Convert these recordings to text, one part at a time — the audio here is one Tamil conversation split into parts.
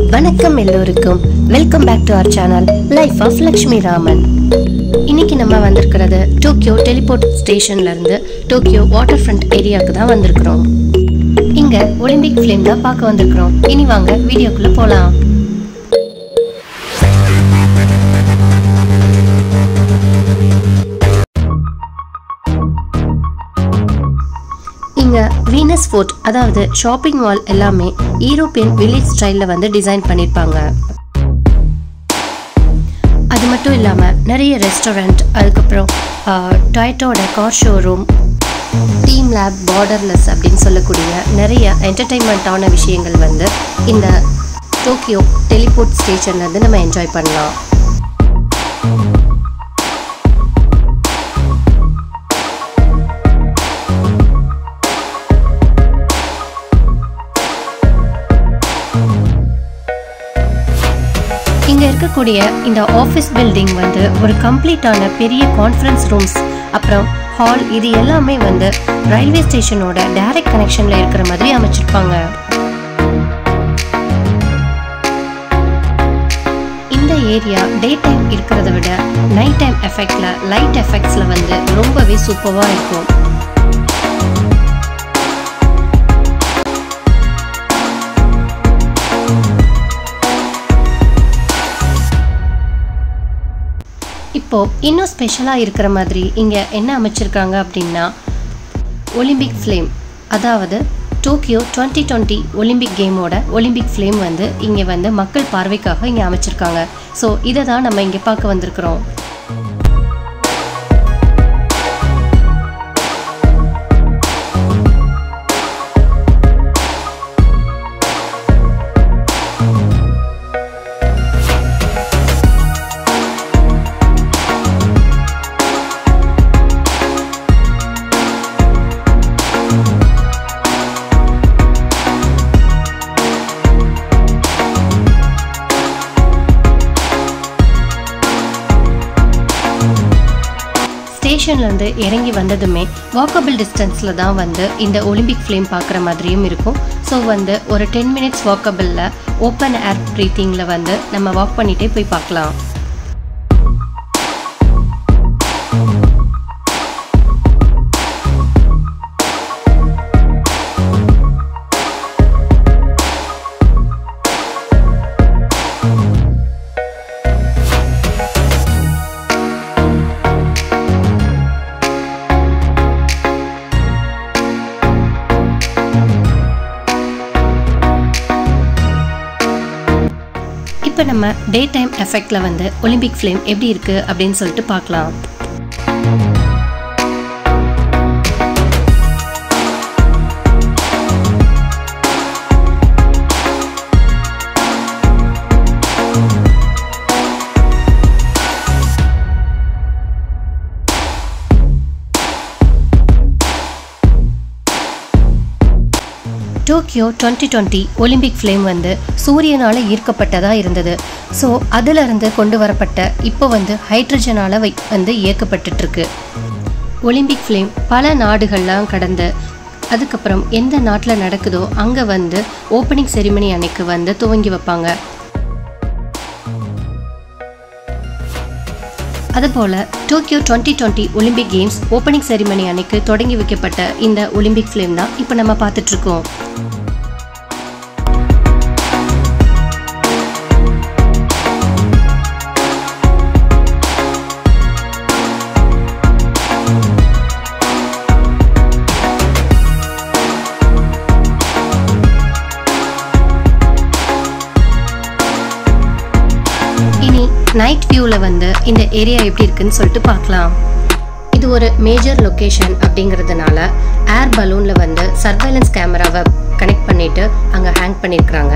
வணக்கம் எல்லோருக்கும் welcome back to our channel life of Lakshmi Raman இன்னைக்கு நம்ம வந்திருக்கிறது டோக்கியோ டெலிபோர்ட் ஸ்டேஷன்ல இருந்து டோக்கியோ வாட்டர் ஃப்ரண்ட் ஏரியாவுக்கு தான் வந்திருக்கிறோம் இங்க ஒலிம்பிக் ஃபிலிம் தான் பார்க்க வந்திருக்கிறோம் இனி வாங்க வீடியோக்குள்ள போலாம் இங்க வீனஸ் ஃபோர்ட் அதாவது ஷாப்பிங் மால் எல்லாமே யூரோப்பியன் வில்லேஜ் ஸ்டைல்ல வந்து டிசைன் பண்ணிருப்பாங்க அது மட்டும் இல்லாம நிறைய ரெஸ்டாரண்ட் அதுக்கப்புறம் டொயட்டோட car showroom team lab borderless அப்படின்னு சொல்லக்கூடிய நிறைய என்டர்டைன்மெண்ட்டான விஷயங்கள் வந்து இந்த டோக்கியோ டெலிபோர்ட் ஸ்டேஷன்ல இருந்து நம்ம என்ஜாய் பண்ணலாம் இங்க இருக்கக்கூடிய இந்த ஆஃபீஸ் பில்டிங் வந்து ஒரு கம்ப்ளீட்டான பெரிய கான்ஃபரன்ஸ் ரூம்ஸ் அப்புறம் ஹால் இது எல்லாமே வந்து ரயில்வே ஸ்டேஷனோட டைரக்ட் கனெக்ஷன்ல இருக்கிற மாதிரி அமைச்சிருப்பாங்க இந்த ஏரியா டே டைம் இருக்கிறத விட நைட் டைம் எஃபெக்ட்ல லைட் எஃபெக்ட்ஸ்ல வந்து ரொம்பவே சூப்பரா இருக்கும் இப்போ இன்னும் ஸ்பெஷலாக இருக்கிற மாதிரி இங்கே என்ன அமைச்சிருக்காங்க அப்படின்னா ஒலிம்பிக் ஃப்ளேம் அதாவது டோக்கியோ டுவெண்ட்டி டுவெண்ட்டி ஒலிம்பிக் கேமோட ஒலிம்பிக் ஃப்ளேம் வந்து இங்கே வந்து மக்கள் பார்வைக்காக இங்கே அமைச்சிருக்காங்க ஸோ இதை தான் நம்ம இங்கே பார்க்க வந்திருக்கிறோம் ஸ்டேஷன்லேருந்து இறங்கி வந்ததுமே வாக்கபிள் டிஸ்டன்ஸில் தான் வந்து இந்த ஒலிம்பிக் ஃப்ளேம் பார்க்குற மாதிரியும் இருக்கும் ஸோ வந்து ஒரு டென் மினிட்ஸ் வாக்கபிளில் ஓப்பன் ஏர் ப்ரீத்திங்கில் வந்து நம்ம வாக் பண்ணிகிட்டே போய் பார்க்கலாம் இப்போ நம்ம டே டைம் எஃபெக்டில் வந்து ஒலிம்பிக் ஃப்ளேம் எப்படி இருக்குது அப்படின்னு சொல்லிட்டு பார்க்கலாம் Tokyo twenty twenty Olympic flame வந்து சூரியனால் ஈர்க்கப்பட்டதாக இருந்தது ஸோ அதிலிருந்து கொண்டு வரப்பட்ட இப்போ வந்து ஹைட்ரஜனால் வை வந்து இயக்கப்பட்டுட்ருக்கு ஒலிம்பிக் ஃப்ளேம் பல நாடுகள்லாம் கடந்து அதுக்கப்புறம் எந்த நாட்டில் நடக்குதோ அங்கே வந்து ஓப்பனிங் செரிமனி அன்னைக்கு வந்து துவங்கி வைப்பாங்க அதுபோல் Tokyo twenty twenty Olympic games opening ceremony அன்னைக்கு தொடங்கி வைக்கப்பட்ட இந்த ஒலிம்பிக் ஃப்ளேம் தான் இப்போ நம்ம பார்த்துட்ருக்கோம் இனி நைட் வியூவில் வந்து இந்த ஏரியா எப்படி இருக்குன்னு சொல்லிட்டு பார்க்கலாம் இது ஒரு மேஜர் லொக்கேஷன் அப்படிங்கிறதுனால ஏர் பலூனில் வந்து சர்வைலன்ஸ் கேமராவை கனெக்ட் பண்ணிட்டு அங்கே ஹேங் பண்ணியிருக்கிறாங்க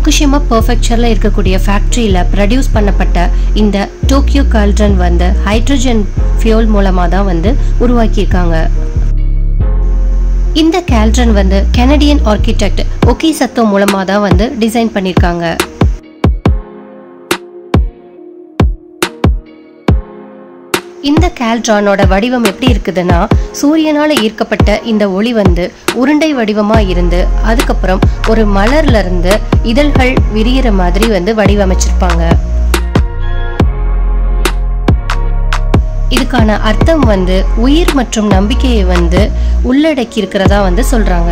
ஃபுகுஷிமா பர்ஃபெக்சரில் இருக்கக்கூடிய ஃபேக்ட்ரியில் ப்ரொடியூஸ் பண்ணப்பட்ட இந்த டோக்கியோ கால்ட்ரன் வந்து ஹைட்ரஜன் ஃபியூல் மூலமாக தான் வந்து உருவாக்கியிருக்காங்க இந்த கேல்ட்ரன் வந்து கெனடியன் ஆர்கிடெக்ட் ஒகி சத்தோ மூலமாக தான் வந்து டிசைன் பண்ணியிருக்காங்க இந்த கேல்ட்ரானோட வடிவம் எப்படி இருக்குதுன்னா சூரியனால ஈர்க்கப்பட்ட இந்த ஒளி வந்து உருண்டை வடிவமா இருந்து அதுக்கப்புறம் ஒரு மலர்ல இருந்து இதழ்கள் விரியிற மாதிரி வந்து வடிவமைச்சிருப்பாங்க இதுக்கான அர்த்தம் வந்து உயிர் மற்றும் நம்பிக்கையை வந்து உள்ளடக்கி இருக்கிறதா வந்து சொல்றாங்க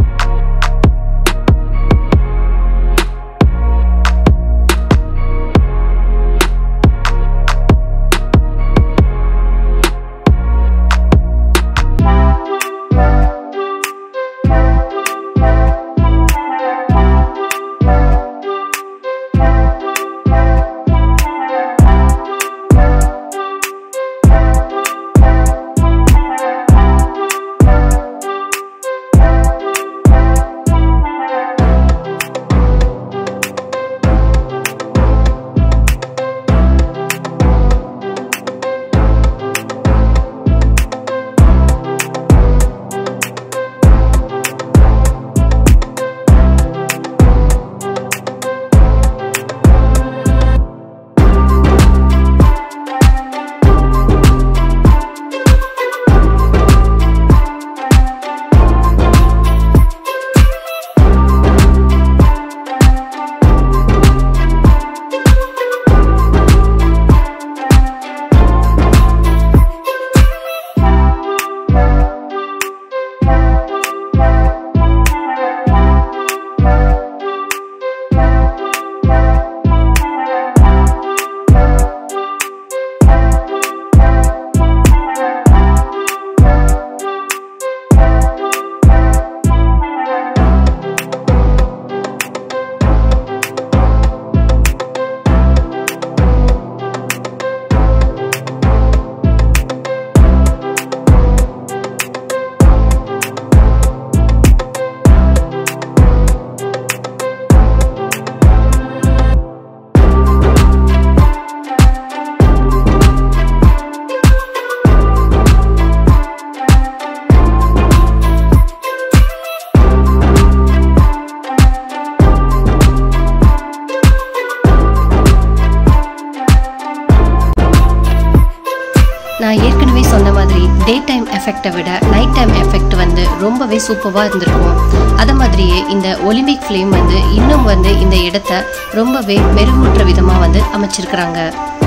நான் ஏற்கனவே சொன்ன மாதிரி டே டைம் எஃபெக்டை விட நைட் டைம் எஃபெக்ட் வந்து ரொம்பவே சூப்பராக இருந்திருக்கும் அது மாதிரியே இந்த ஒலிம்பிக் ஃப்ளேம் வந்து இன்னும் வந்து இந்த இடத்த ரொம்பவே மெருகூற்ற விதமாக வந்து அமைச்சிருக்கிறாங்க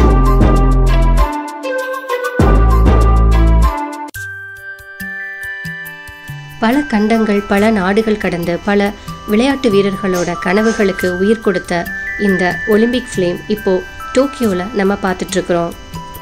பல கண்டங்கள் பல நாடுகள் கடந்து பல விளையாட்டு வீரர்களோட கனவுகளுக்கு உயிர் கொடுத்த இந்த ஒலிம்பிக் ஃப்ளேம் இப்போ டோக்கியோவில் நம்ம பார்த்துட்டு இருக்கிறோம்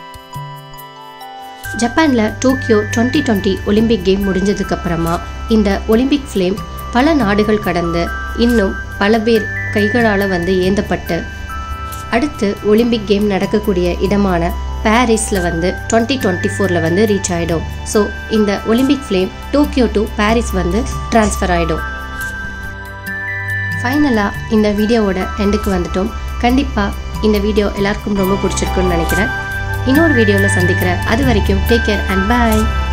ஜப்பானில் Tokyo twenty twenty Olympic game முடிஞ்சதுக்கு அப்புறமா இந்த ஒலிம்பிக் ஃப்ளேம் பல நாடுகள் கடந்து இன்னும் பல பேர் கைகளால் வந்து ஏந்தப்பட்டு அடுத்து ஒலிம்பிக் கேம் நடக்கக்கூடிய இடமான பாரிஸில் வந்து டுவெண்ட்டி டுவெண்ட்டி ஃபோரில் வந்து ரீச் ஆகிடும் ஸோ இந்த Olympic flame Tokyo to Paris வந்து ட்ரான்ஸ்ஃபர் ஆகிடும் ஃபைனலாக இந்த வீடியோவோட எண்டுக்கு வந்துட்டோம் கண்டிப்பாக இந்த வீடியோ எல்லாருக்கும் ரொம்ப பிடிச்சிருக்குன்னு நினைக்கிறேன் இன்னொரு வீடியோவில் சந்திக்கிறேன் அது வரைக்கும் டேக் கேர் அண்ட் பாய்